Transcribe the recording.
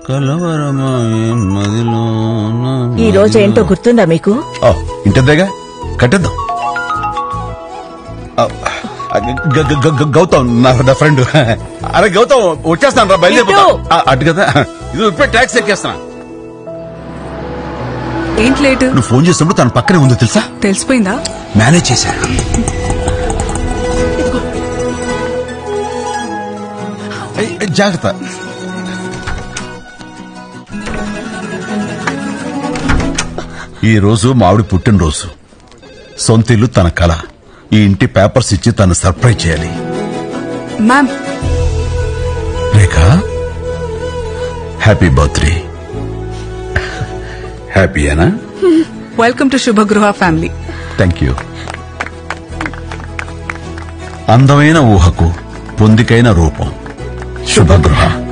కలవరమాయే మదిలోన ఈ రోజు ఏంటో గుర్తుందా మీకు ఓ, ఇంటద్దేగా కట్టేద్దాం ఆ, గ- గ- గ- గ- గౌతమ్ నా నా ఫ్రెండ్ అరే గౌతమ్ వచ్చేస్తాను రా బయలుదేరిపోతా ఇటు. ఆ, అటు కదా ఇది ఇప్పుడే ట్యాక్సీ ఎక్కేస్తున్నా ఏంటి లేటు నువ్వు ఫోన్ చేసినప్పుడు తన పక్కనే ఉందో తెలుసా తెలిసిపోయిందా మేనేజ్ చేశాను ఏయ్, ఏయ్, జాగ్రత్త ఈ రోజు మావిడి పుట్టినరోజు సొంత ఇల్లు తన కళ ఈ ఇంటి పేపర్స్ ఇచ్చి తను సర్ప్రైజ్ చేయాలి మ్యామ్ రేఖ హ్యాపీ బర్త్డే హ్యాపీయేనా welcome to Subhagruha family thank you అందమైన ఊహకు పొందికైన రూపం శుభగృహ